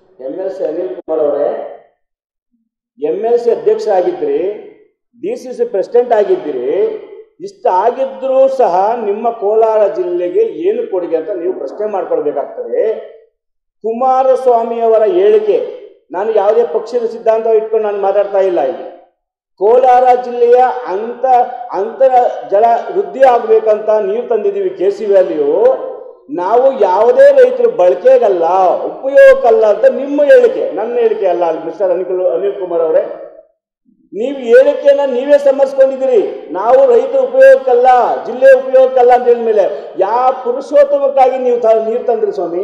M L C Anil Kumar ಅವರೇ M L C ಅಧ್ಯಕ್ಷ ಆಗಿದ್ರಿ ಡಿ ಸಿ ಸಿ ಪ್ರೆಸಿಡೆಂಟ್ ಆಗಿದ್ದೀರಿ ಇಷ್ಟ ಆಗಿದ್ರೂ ಸಹ ನಿಮ್ಮ ಕೋಲಾರ ಜಿಲ್ಲೆಗೆ ಏನು ಕೊಡುಗೆ ಅಂತ ನೀವು ಪ್ರಶ್ನೆ ಮಾಡ್ಕೊಳ್ಬೇಕಾಗ್ತದೆ ಕುಮಾರಸ್ವಾಮಿಯವರ ಹೇಳಿಕೆ ನಾನು ಯಾವುದೇ ಪಕ್ಷದ ಸಿದ್ಧಾಂತ ಇಟ್ಕೊಂಡು ನಾನು ಮಾತಾಡ್ತಾ ಇಲ್ಲ ಇಲ್ಲಿ ಕೋಲಾರ ಜಿಲ್ಲೆಯ ಅಂತ ಅಂತರ ಜಲ ವೃದ್ಧಿ ಆಗಬೇಕಂತ ನೀರು ತಂದಿದ್ದೀವಿ ಕೆ ಸಿ ವ್ಯಾಲಿಯು ನಾವು ಯಾವುದೇ ರೈತರು ಬಳಕೆಗಲ್ಲ ಉಪಯೋಗಕ್ಕಲ್ಲ ಅಂತ ನಿಮ್ಮ ಹೇಳಿಕೆ ನನ್ನ ಹೇಳಿಕೆ ಅಲ್ಲ ಮಿಸ್ಟರ್ ಅನಿಲ್ ಅನಿಲ್ ಕುಮಾರ್ ಅವರೇ ನೀವು ಹೇಳಿಕೆಯನ್ನ ನೀವೇ ಸಮರ್ಸ್ಕೊಂಡಿದ್ದೀರಿ ನಾವು ರೈತರ ಉಪಯೋಗಕ್ಕಲ್ಲ ಜಿಲ್ಲೆ ಉಪಯೋಗಕ್ಕಲ್ಲ ಅಂತ ಹೇಳಿದ್ಮೇಲೆ ಯಾವ ಪುರುಷೋತ್ತಮಕ್ಕಾಗಿ ನೀವು ತ ನೀರು ತಂದ್ರಿ ಸ್ವಾಮಿ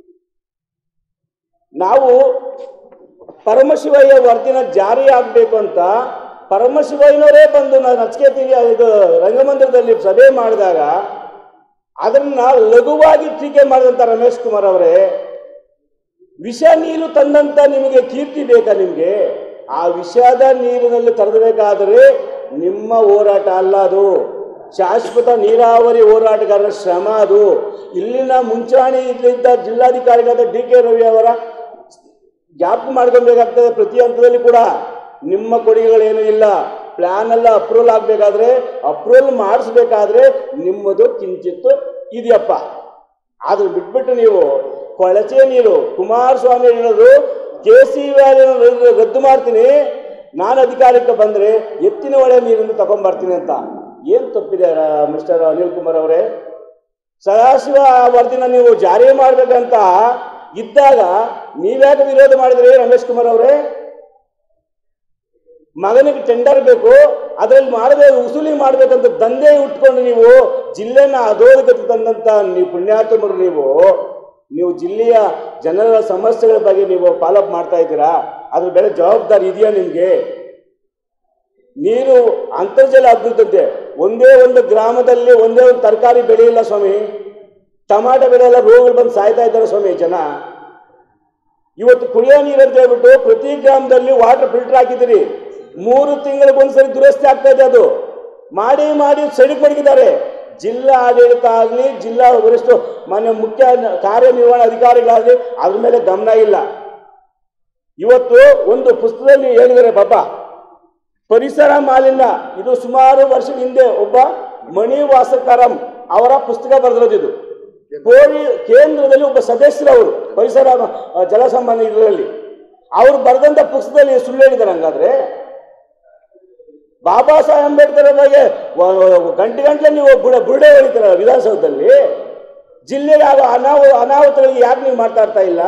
ನಾವು ಪರಮಶಿವಯ್ಯ ವರದಿನ ಜಾರಿ ಆಗಬೇಕು ಅಂತ ಪರಮಶಿವಯ್ಯನವರೇ ಬಂದು ನಾನು ನಚಿಕೇತಿ ಇದು ರಂಗಮಂದಿರದಲ್ಲಿ ಸಭೆ ಮಾಡಿದಾಗ ಅದನ್ನ ಲಘುವಾಗಿ ಟೀಕೆ ಮಾಡಿದಂಥ ರಮೇಶ್ ಕುಮಾರ್ ಅವರೇ ವಿಷ ನೀರು ತಂದಂತ ನಿಮಗೆ ಕೀರ್ತಿ ಬೇಕಾ ನಿಮಗೆ ಆ ವಿಷದ ನೀರಿನಲ್ಲಿ ತರಬೇಕಾದರೆ ನಿಮ್ಮ ಹೋರಾಟ ಅಲ್ಲ ಅದು ಶಾಶ್ವತ ನೀರಾವರಿ ಹೋರಾಟಗಾರರ ಶ್ರಮ ಅದು ಇಲ್ಲಿನ ಮುಂಚಾಣಿ ಇಲ್ಲಿದ್ದ ಜಿಲ್ಲಾಧಿಕಾರಿಗಳಾದ ಡಿ ಕೆ ರವಿ ಅವರ ಜ್ಞಾಪಕ ಮಾಡ್ಕೊಬೇಕಾಗ್ತದೆ ಪ್ರತಿ ಹಂತದಲ್ಲಿ ಕೂಡ ನಿಮ್ಮ ಕೊಡುಗೆಗಳೇನೂ ಇಲ್ಲ ಪ್ಲಾನ್ ಎಲ್ಲ ಅಪ್ರೂವಲ್ ಆಗಬೇಕಾದ್ರೆ ಅಪ್ರೂವಲ್ ಮಾಡಿಸ್ಬೇಕಾದ್ರೆ ನಿಮ್ಮದು ಕಿಂಚಿತ್ತು ಇದೆಯಪ್ಪ ಆದ್ರೆ ಬಿಟ್ಬಿಟ್ಟು ನೀವು ಕೊಳಚೆ ನೀರು ಕುಮಾರಸ್ವಾಮಿ ಹೇಳೋದು ಕೆ ಸಿ ವ್ಯಾಲಿನ ರದ್ದು ಮಾಡ್ತೀನಿ ನಾನು ಅಧಿಕಾರಕ್ಕೆ ಬಂದರೆ ಎತ್ತಿನ ಒಳೆ ನೀರನ್ನು ತಗೊಂಡ್ಬರ್ತೀನಿ ಅಂತ ಏನು ತಪ್ಪಿದೆ ರ- ಮಿಸ್ಟರ್ ಅನಿಲ್ ಕುಮಾರ್ ಅವರೇ ಸದಾಶಿವ ವರದಿನ ನೀವು ಜಾರಿ ಮಾಡ್ಬೇಕಂತ ಇದ್ದಾಗ ನೀವ್ಯಾಕೆ ವಿರೋಧ ಮಾಡಿದ್ರಿ ರಮೇಶ್ ಕುಮಾರ್ ಅವರೇ ಮಗನಿಗೆ ಟೆಂಡರ್ ಬೇಕು ಅದರಲ್ಲಿ ಮಾಡಬೇಕು ಉಸುಲಿ ಮಾಡ್ಬೇಕಂತ ದಂಧೆ ಉಟ್ಕೊಂಡು ನೀವು ಜಿಲ್ಲೆನ ಅಧೋಗತಿ ತಂದಂತ ನೀವು ಪುಣ್ಯಾತ್ಮರು ನೀವು ನೀವು ಜಿಲ್ಲೆಯ ಜನರ ಸಮಸ್ಯೆಗಳ ಬಗ್ಗೆ ನೀವು ಫಾಲೋಅಪ್ ಮಾಡ್ತಾ ಇದ್ದೀರಾ ಅದ್ರ ಬೆಳೆ ಜವಾಬ್ದಾರಿ ಇದೆಯಾ ನಿಮಗೆ ನೀರು ಅಂತರ್ಜಲ ಅಭಿವೃದ್ಧಿ ಒಂದೇ ಒಂದು ಗ್ರಾಮದಲ್ಲಿ ಒಂದೇ ಒಂದು ತರಕಾರಿ ಬೆಳೆಯಿಲ್ಲ ಸ್ವಾಮಿ ಟಮಾಟೊ ಬೆಳೆ ಎಲ್ಲ ರೋಗಗಳು ಬಂದು ಸಾಯ್ತಾ ಇದ್ದಾರೆ ಸ್ವಾಮಿ ಜನ ಇವತ್ತು ಕುಡಿಯೋ ನೀರು ಅಂತ ಹೇಳ್ಬಿಟ್ಟು ಪ್ರತಿ ಗ್ರಾಮದಲ್ಲಿ ವಾಟರ್ ಫಿಲ್ಟರ್ ಹಾಕಿದ್ದೀರಿ ಮೂರು ತಿಂಗಳಿಗೊಂದ್ಸರಿ ದುರಸ್ತಿ ಆಗ್ತಾ ಇದೆ ಅದು ಮಾಡಿ ಮಾಡಿ ಸಡಿಗೆ ಮಡಗಿದ್ದಾರೆ ಜಿಲ್ಲಾ ಆಡಳಿತ ಆಗಲಿ ಜಿಲ್ಲಾ ವರಿಷ್ಠ ಮಾನ್ಯ ಮುಖ್ಯ ಕಾರ್ಯನಿರ್ವಹಣಾ ಅಧಿಕಾರಿಗಳಾಗಲಿ ಅದ್ರ ಮೇಲೆ ಗಮನ ಇಲ್ಲ ಇವತ್ತು ಒಂದು ಪುಸ್ತಕದಲ್ಲಿ ಹೇಳಿದ್ದಾರೆ ಪಾಪ ಪರಿಸರ ಮಾಲಿನ್ಯ ಇದು ಸುಮಾರು ವರ್ಷದ ಹಿಂದೆ ಒಬ್ಬ ಮಣಿ ವಾಸಕರಂ ಅವರ ಪುಸ್ತಕ ಬರೆದಿರೋದು ಇದು ಕೋರಿ ಕೇಂದ್ರದಲ್ಲಿ ಒಬ್ಬ ಸದಸ್ಯರವರು ಪರಿಸರ ಆ, ಜಲಸಂಬಂಧ ಇದರಲ್ಲಿ ಅವರು ಬರೆದಂತ ಪುಸ್ತಕದಲ್ಲಿ ಸುಳ್ಳು ಹೇಳಿದ್ದಾರೆ ಹಂಗಾದ್ರೆ ಬಾಬಾ ಸಾಹೇಬ್ ಅಂಬೇಡ್ಕರ್ ಬಗ್ಗೆ ಗಂಟೆ ಗಂಟೆ ನೀವು ಬುಡ ಬುರುಡೆ ಹೊಡಿತೀರ ವಿಧಾನಸೌಧದಲ್ಲಿ ಜಿಲ್ಲೆಗೆ ಆಗ ಅನಾವ ಅನಾಹುತಗಳಿಗೆ ಯಾಕೆ ನೀವು ಮಾತಾಡ್ತಾ ಇಲ್ಲ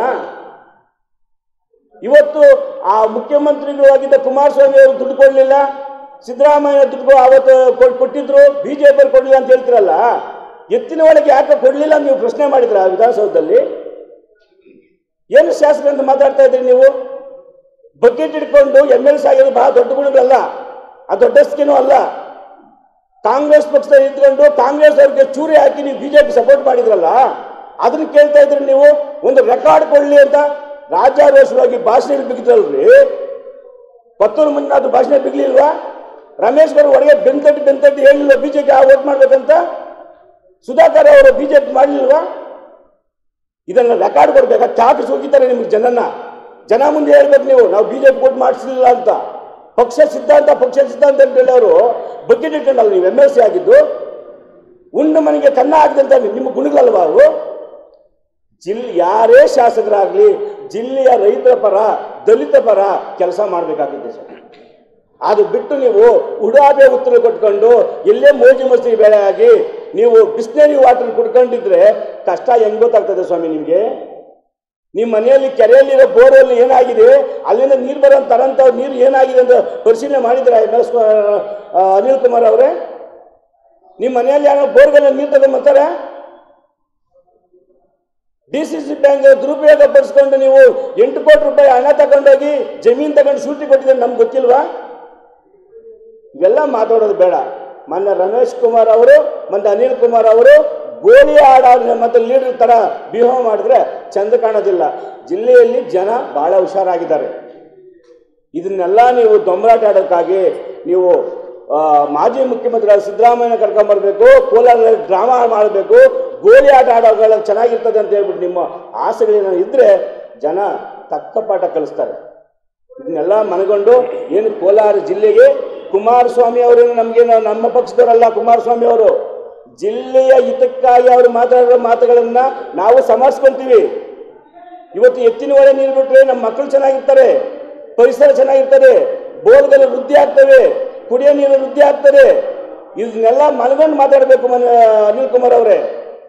ಇವತ್ತು ಆ ಮುಖ್ಯಮಂತ್ರಿಗಳು ಆಗಿದ್ದ ಕುಮಾರಸ್ವಾಮಿ ಅವರು ದುಡ್ಡು ಕೊಡಲಿಲ್ಲ ಸಿದ್ದರಾಮಯ್ಯ ದುಡ್ಡು ಅವತ್ತು ಕೊಟ್- ಕೊಟ್ಟಿದ್ರು ಬಿಜೆಪಿ ಕೊಡಲಿಲ್ಲ ಅಂತ ಹೇಳ್ತಿರಲ್ಲ ಎತ್ತಿನ ಒಳಗೆ ಯಾಕೆ ಕೊಡಲಿಲ್ಲ ನೀವು ಪ್ರಶ್ನೆ ಮಾಡಿದ್ರ ವಿಧಾನಸೌಧದಲ್ಲಿ ಏನು ಶಾಸಕ ಅಂತ ಮಾತಾಡ್ತಾ ಇದ್ರಿ ನೀವು ಬಕೆಟ್ ಹಿಡ್ಕೊಂಡು ಎಮ್ ಎಲ್ ಸಿ ಆಗಿರೋದು ಬಹಳ ದೊಡ್ಡ ಗುಣಗಳಲ್ಲ ಆ ದೊಡ್ಡಸ್ಕೇನೂ ಅಲ್ಲ ಕಾಂಗ್ರೆಸ್ ಪಕ್ಷದಲ್ಲಿ ಇದ್ಕೊಂಡು ಕಾಂಗ್ರೆಸ್ ಅವ್ರಿಗೆ ಚೂರಿ ಹಾಕಿ ನೀವು ಬಿಜೆಪಿ ಸಪೋರ್ಟ್ ಮಾಡಿದ್ರಲ್ಲ ಅದನ್ನ ಕೇಳ್ತಾ ಇದ್ರಿ ನೀವು ಒಂದು ರೆಕಾರ್ಡ್ ಕೊಡ್ಲಿ ಅಂತ ರಾಜ್ಯಾರೋಷವಾಗಿ ಭಾಷಣ ಬಿಗಿದ್ರಲ್ರಿ ಪತ್ತೂರು ಮಂಜುನಾಥ್ ಭಾಷಣ ಬಿಗ್ಲಿಲ್ವಾ ರಮೇಶ್ ಅವರು ಹೊರಗೆ ಬೆಂತಟ್ಟಿ ಬೆಂತಟ್ಟಿ ಹೇಳಿಲ್ವ ಬಿಜೆಪಿ ವೋಟ್ ಮಾಡ್ಬೇಕಂತ ಸುಧಾಕರ್ ಅವರು ಬಿಜೆಪಿ ಮಾಡಲಿಲ್ವಾ ಇದನ್ನ ರೆಕಾರ್ಡ್ ಕೊಡ್ಬೇಕಾ ಚಾಪಿಸಿ ಹೋಗಿದ್ದಾರೆ ನಿಮ್ಗೆ ಜನನ್ನ ಜನ ಮುಂದೆ ಹೇಳ್ಬೇಕು ನೀವು ನಾವು ಬಿಜೆಪಿ ಕೊಟ್ಟು ಮಾಡಿಸಲಿಲ್ಲ ಅಂತ ಪಕ್ಷ ಸಿದ್ಧಾಂತ ಪಕ್ಷ ಸಿದ್ಧಾಂತ ಅಂತ ಹೇಳೋರು ಬಕೆಟ್ ಇಟ್ಕೊಂಡಲ್ಲ ನೀವು ಎಮ್ ಎಲ್ ಸಿ ಆಗಿದ್ದು ಉಂಡು ಮನೆಗೆ ಕನ್ನ ಆಗಿದಂತ ನಿಮ್ಮ ಗುಣಗಳಲ್ವಾ ಅವು ಜಿಲ್ ಯಾರೇ ಶಾಸಕರಾಗಲಿ ಜಿಲ್ಲೆಯ ರೈತರ ಪರ ದಲಿತ ಪರ ಕೆಲಸ ಮಾಡಬೇಕಾಗಿದೆ ಸರ್ ಅದು ಬಿಟ್ಟು ನೀವು ಉಡಾಬೆ ಉತ್ತರ ಕೊಟ್ಕೊಂಡು ಎಲ್ಲೇ ಮೋಜಿ ಮಸ್ತಿ ಬೆಳೆ ಆಗಿ ನೀವು ಬಿಸ್ಲೇರಿ ವಾಟರ್ ಕುಡ್ಕೊಂಡಿದ್ರೆ ಕಷ್ಟ ಹೆಂಗ್ ಗೊತ್ತಾಗ್ತದೆ ಸ್ವಾಮಿ ನಿಮಗೆ ನಿಮ್ಮ ಮನೆಯಲ್ಲಿ ಕೆರೆಯಲ್ಲಿರೋ ಬೋರಲ್ಲಿ ಏನಾಗಿದೆ ಅಲ್ಲಿಂದ ನೀರು ಬರೋ ತರಂತ ನೀರು ಏನಾಗಿದೆ ಅಂತ ಪರಿಶೀಲನೆ ಮಾಡಿದ್ರ ಅನಿಲ್ ಕುಮಾರ್ ಅವರೇ ನಿಮ್ಮ ಮನೆಯಲ್ಲಿ ಯಾರೋ ಬೋರ್ಗೆಲ್ಲ ನೀರು ತಗೊಂಬರ್ತಾರೆ ಡಿ ಸಿ ಸಿ ಬ್ಯಾಂಕ್ ದುರುಪಯೋಗ ಪಡಿಸ್ಕೊಂಡು ನೀವು ಎಂಟು ಕೋಟಿ ರೂಪಾಯಿ ಹಣ ತಗೊಂಡೋಗಿ ಜಮೀನು ತಗೊಂಡು ಶೂಟಿ ಕೊಟ್ಟಿದ್ದಾರೆ ನಮ್ಗೆ ಗೊತ್ತಿಲ್ವಾ ಇವೆಲ್ಲ ಮಾತಾಡೋದು ಬೇಡ ಮೊನ್ನೆ ರಮೇಶ್ ಕುಮಾರ್ ಅವರು ಮತ್ತು ಅನಿಲ್ ಕುಮಾರ್ ಅವರು ಗೋಲಿ ಆಡ ಮತ್ತು ಲೀಡರ್ ಥರ ಬಿಹೇವ್ ಮಾಡಿದ್ರೆ ಚಂದ ಕಾಣೋದಿಲ್ಲ ಜಿಲ್ಲೆಯಲ್ಲಿ ಜನ ಭಾಳ ಹುಷಾರಾಗಿದ್ದಾರೆ ಇದನ್ನೆಲ್ಲ ನೀವು ದೊಂಬರಾಟ ಆಡೋಕ್ಕಾಗಿ ನೀವು ಆ, ಮಾಜಿ ಮುಖ್ಯಮಂತ್ರಿಗಳಾದ ಸಿದ್ದರಾಮಯ್ಯನ ಕರ್ಕೊಂಬರ್ಬೇಕು ಕೋಲಾರದಲ್ಲಿ ಡ್ರಾಮಾ ಮಾಡಬೇಕು ಗೋಲಿ ಆಟ ಆಡೋಗಳ ಚೆನ್ನಾಗಿರ್ತದೆ ಅಂತ ಹೇಳ್ಬಿಟ್ಟು ನಿಮ್ಮ ಆಸೆಗಳೇನೋ ಇದ್ರೆ ಜನ ತಕ್ಕ ಪಾಠ ಕಲಿಸ್ತಾರೆ ಇದನ್ನೆಲ್ಲ ಮನಗೊಂಡು ಏನು ಕೋಲಾರ ಜಿಲ್ಲೆಗೆ ಕುಮಾರಸ್ವಾಮಿ ಅವರೇನು ನಮಗೇನು ನಮ್ಮ ಪಕ್ಷದವರಲ್ಲ ಕುಮಾರಸ್ವಾಮಿ ಅವರು ಜಿಲ್ಲೆಯ ಹಿತಕ್ಕಾಗಿ ಅವರು ಮಾತಾಡೋ ಮಾತುಗಳನ್ನು ನಾವು ಸಮರ್ಸ್ಕೊಂತೀವಿ ಇವತ್ತು ಎತ್ತಿನ ಹೊಳೆ ನೀರು ಬಿಟ್ಟರೆ ನಮ್ಮ ಮಕ್ಕಳು ಚೆನ್ನಾಗಿರ್ತಾರೆ ಪರಿಸರ ಚೆನ್ನಾಗಿರ್ತದೆ ಬೋರ್ಗಳು ವೃದ್ಧಿ ಆಗ್ತವೆ ಕುಡಿಯೋ ನೀರು ವೃದ್ಧಿ ಆಗ್ತದೆ ಇದನ್ನೆಲ್ಲ ಮನಗೊಂಡು ಮಾತಾಡಬೇಕು ಮನ ಅನಿಲ್ ಕುಮಾರ್ ಅವರೇ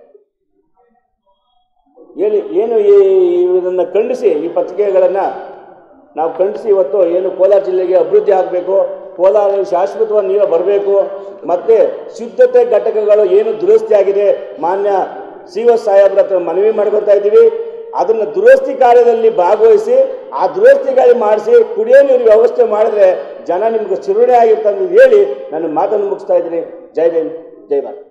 ಹೇಳಿ ಏನು ಈ ಇದನ್ನು ಖಂಡಿಸಿ ಈ ಪತ್ರಿಕೆಗಳನ್ನು ನಾವು ಖಂಡಿಸಿ ಇವತ್ತು ಏನು ಕೋಲಾರ ಜಿಲ್ಲೆಗೆ ಅಭಿವೃದ್ಧಿ ಆಗಬೇಕು ಕೋಲಾರ ಶಾಶ್ವತವಾದ ನೀರು ಬರಬೇಕು ಮತ್ತು ಶುದ್ಧತೆ ಘಟಕಗಳು ಏನು ದುರಸ್ತಿ ಆಗಿದೆ ಮಾನ್ಯ ಸಿ ಎಸ್ ಸಾಹೇಬ್ರ ಹತ್ರ ಮನವಿ ಮಾಡ್ಕೊತಾ ಇದ್ದೀವಿ ಅದನ್ನು ದುರಸ್ತಿ ಕಾರ್ಯದಲ್ಲಿ ಭಾಗವಹಿಸಿ ಆ ದುರಸ್ತಿ ಕಾರ್ಯ ಮಾಡಿಸಿ ಕುಡಿಯೋ ನೀರು ವ್ಯವಸ್ಥೆ ಮಾಡಿದ್ರೆ ಜನ ನಿಮ್ಗೆ ಚಿರುಣೆ ಆಗಿರ್ತಂದು ಹೇಳಿ ನಾನು ಮಾತನ್ನು ಮುಗಿಸ್ತಾ ಇದ್ದೀನಿ ಜೈ ಭೀಮ್ ಜೈ ಭಾರತ್